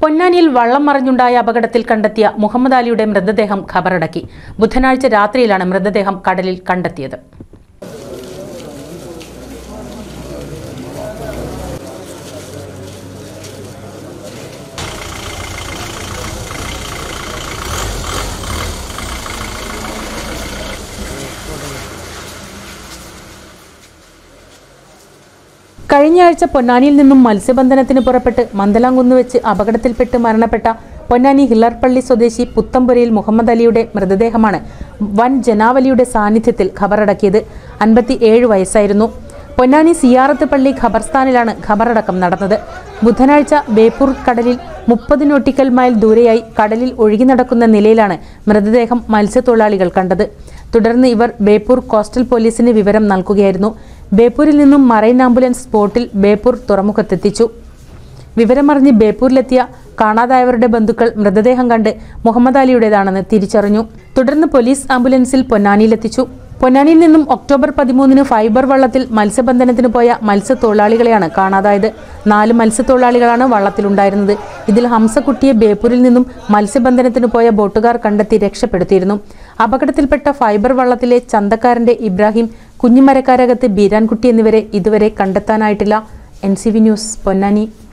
പൊന്നാനിയിൽ വള്ളം മറിഞ്ഞുണ്ടായ അപകടത്തിൽ കണ്ടെത്തിയ മുഹമ്മദ് അലിയുടെ മൃതദേഹം ഖബറടക്കി ബുധനാഴ്ച രാത്രിയിലാണ് മൃതദേഹം കടലിൽ കണ്ടെത്തിയത് കഴിഞ്ഞ ആഴ്ച പൊന്നാനിയിൽ നിന്നും മത്സ്യബന്ധനത്തിന് പുറപ്പെട്ട് മന്ദലാംകുന്ന് വെച്ച് അപകടത്തിൽപ്പെട്ട് മരണപ്പെട്ട പൊന്നാനി ഹില്ലർപ്പള്ളി സ്വദേശി പുത്തമ്പുരയിൽ മുഹമ്മദ് അലിയുടെ മൃതദേഹമാണ് വൻ ജനാവലിയുടെ സാന്നിധ്യത്തിൽ ഖബറടക്കിയത് അൻപത്തി ഏഴ് വയസ്സായിരുന്നു പൊന്നാനി സിയാറത്ത് പള്ളി ഖബർസ്ഥാനിലാണ് ഖബറടക്കം നടന്നത് ബുധനാഴ്ച ബേപ്പൂർ കടലിൽ മുപ്പത് നോട്ടിക്കൽ മൈൽ ദൂരെയായി കടലിൽ ഒഴുകി നടക്കുന്ന നിലയിലാണ് മൃതദേഹം മത്സ്യത്തൊഴിലാളികൾ കണ്ടത് തുടർന്ന് ഇവർ ബേപ്പൂർ കോസ്റ്റൽ പോലീസിന് വിവരം നൽകുകയായിരുന്നു ബേപ്പൂരിൽ നിന്നും മറൈൻ ആംബുലൻസ് സ്പോട്ടിൽ ബേപ്പൂർ തുറമുഖത്തെത്തിച്ചു വിവരമറിഞ്ഞ് ബേപ്പൂരിലെത്തിയ കാണാതായവരുടെ ബന്ധുക്കൾ മൃതദേഹം കണ്ട് മുഹമ്മദ് അലിയുടേതാണെന്ന് തിരിച്ചറിഞ്ഞു തുടർന്ന് പോലീസ് ആംബുലൻസിൽ പൊന്നാനിയിലെത്തിച്ചു പൊന്നാനിയിൽ നിന്നും ഒക്ടോബർ പതിമൂന്നിന് ഫൈബർ വള്ളത്തിൽ മത്സ്യബന്ധനത്തിന് പോയ മത്സ്യത്തൊഴിലാളികളെയാണ് കാണാതായത് നാല് മത്സ്യത്തൊഴിലാളികളാണ് വള്ളത്തിലുണ്ടായിരുന്നത് ഇതിൽ ഹംസക്കുട്ടിയെ ബേപ്പൂരിൽ നിന്നും മത്സ്യബന്ധനത്തിന് പോയ ബോട്ടുകാർ കണ്ടെത്തി രക്ഷപ്പെടുത്തിയിരുന്നു അപകടത്തിൽപ്പെട്ട ഫൈബർ വള്ളത്തിലെ ചന്തക്കാരന്റെ ഇബ്രാഹിം കുഞ്ഞിമരക്കാരകത്ത് ബീരാൻകുട്ടി എന്നിവരെ ഇതുവരെ കണ്ടെത്താനായിട്ടില്ല എൻ ന്യൂസ് പൊന്നാനി